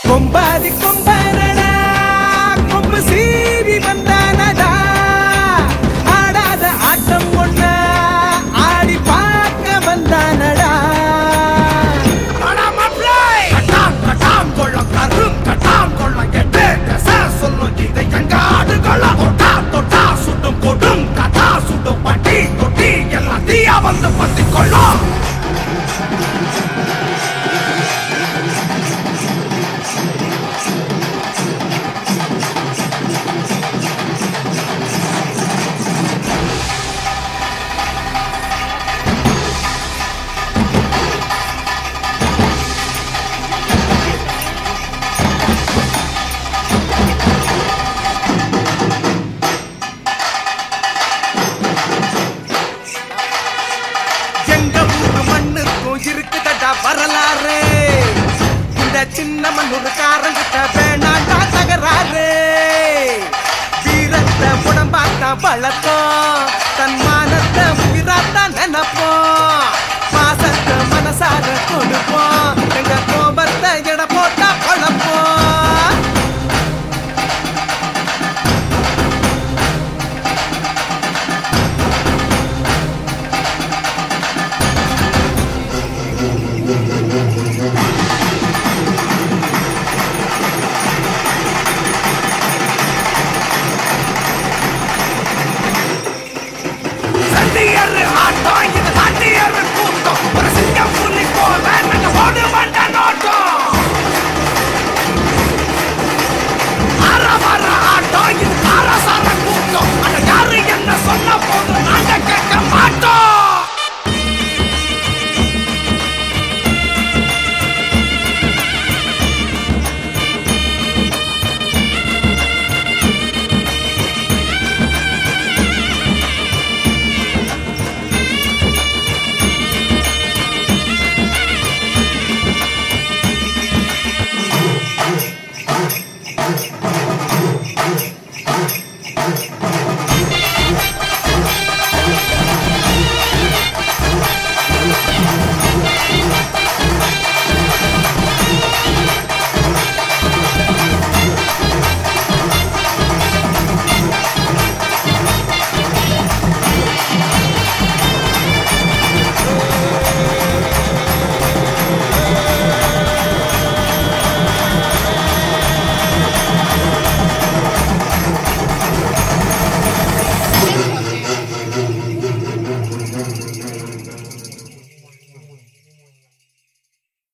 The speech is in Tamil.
கொம்பாதி கொம்பனடா கொம்பு சீறி வந்தானடா ஆடாத ஆட்டம் ஒண்ண ஆடி பார்க்க வந்தானடா கட்டாம் கட்டாம் கொள்ளம் கரும் கட்டாம் கொள்ளம் கெட்டு கச சொல்லும் இதை எங்காடு கொள்ளம் தொட்டா தொட்டா சுட்டும் கொடும் கதா சுட்டும் பட்டி தொட்டி எல்லாம் தீயா வந்து பத்தி கொள்ளும் எங்க ஊரு மண்ணுக்கும் இருக்குதடா வரலாறு இந்த சின்ன மண்ணூர் காரங்கிட்ட வேணாண்டா தகராறு வீரத்தை உடம்பாத்தா பழத்த